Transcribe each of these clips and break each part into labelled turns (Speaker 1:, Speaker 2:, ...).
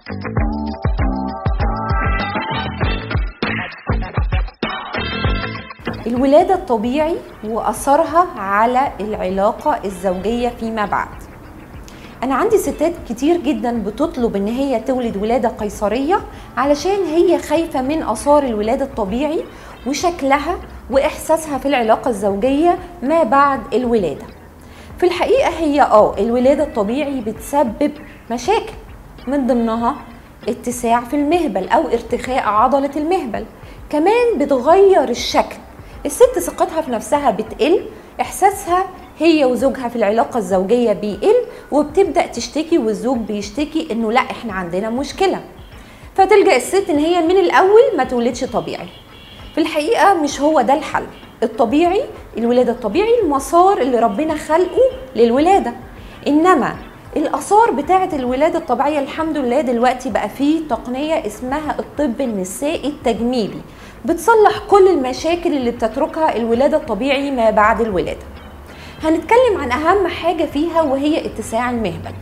Speaker 1: الولادة الطبيعي وأثرها على العلاقة الزوجية فيما بعد أنا عندي ستات كتير جدا بتطلب إن هي تولد ولادة قيصرية علشان هي خايفة من آثار الولادة الطبيعي وشكلها وإحساسها في العلاقة الزوجية ما بعد الولادة في الحقيقة هي اه الولادة الطبيعي بتسبب مشاكل من ضمنها اتساع في المهبل أو ارتخاء عضلة المهبل كمان بتغير الشكل الست ثقتها في نفسها بتقل احساسها هي وزوجها في العلاقه الزوجيه بيقل وبتبدا تشتكي والزوج بيشتكي انه لا احنا عندنا مشكله فتلجا الست ان هي من الاول ما تولدش طبيعي في الحقيقه مش هو ده الحل الطبيعي الولاده الطبيعي المسار اللي ربنا خلقه للولاده انما الاثار بتاعه الولاده الطبيعيه الحمد لله دلوقتي بقى فيه تقنيه اسمها الطب النسائي التجميلي بتصلح كل المشاكل اللي بتتركها الولاده الطبيعي ما بعد الولاده هنتكلم عن اهم حاجه فيها وهي اتساع المهبل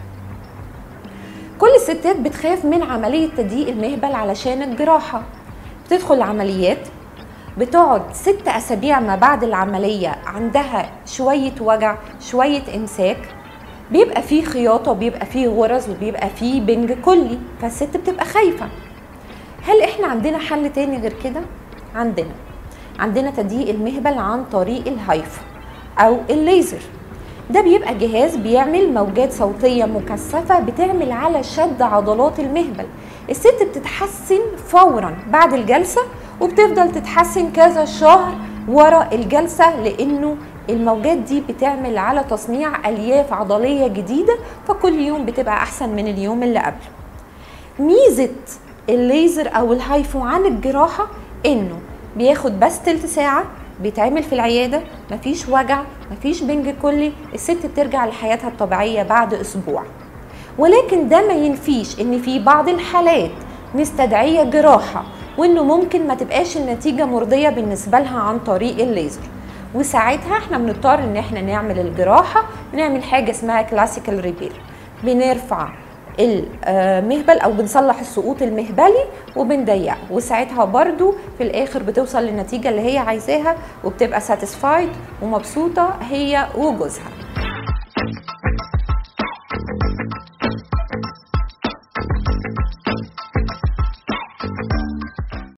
Speaker 1: كل الستات بتخاف من عمليه تضييق المهبل علشان الجراحه بتدخل العمليات بتقعد ست اسابيع ما بعد العمليه عندها شويه وجع شويه امساك بيبقى فيه خياطه وبيبقى فيه غرز وبيبقى فيه بنج كلي فالست بتبقى خايفه هل احنا عندنا حل تاني غير كده عندنا عندنا تضييق المهبل عن طريق الهايفو او الليزر ده بيبقى جهاز بيعمل موجات صوتيه مكثفه بتعمل على شد عضلات المهبل الست بتتحسن فورا بعد الجلسه وبتفضل تتحسن كذا شهر ورا الجلسه لانه الموجات دي بتعمل على تصنيع الياف عضليه جديده فكل يوم بتبقى احسن من اليوم اللي قبله ميزه الليزر او الهايفو عن الجراحه انه بياخد بس تلت ساعه بيتعمل في العياده مفيش وجع مفيش بنج كلي الست بترجع لحياتها الطبيعيه بعد اسبوع ولكن ده ما ينفيش ان في بعض الحالات مستدعيه جراحه وانه ممكن ما تبقاش النتيجه مرضيه بالنسبه لها عن طريق الليزر وساعتها احنا بنضطر ان احنا نعمل الجراحه بنعمل حاجه اسمها كلاسيكال ريبير بنرفع المهبل او بنصلح السقوط المهبلي وبنضيقه وساعتها برضو في الاخر بتوصل للنتيجه اللي هي عايزاها وبتبقى ساتيسفايد ومبسوطه هي وجوزها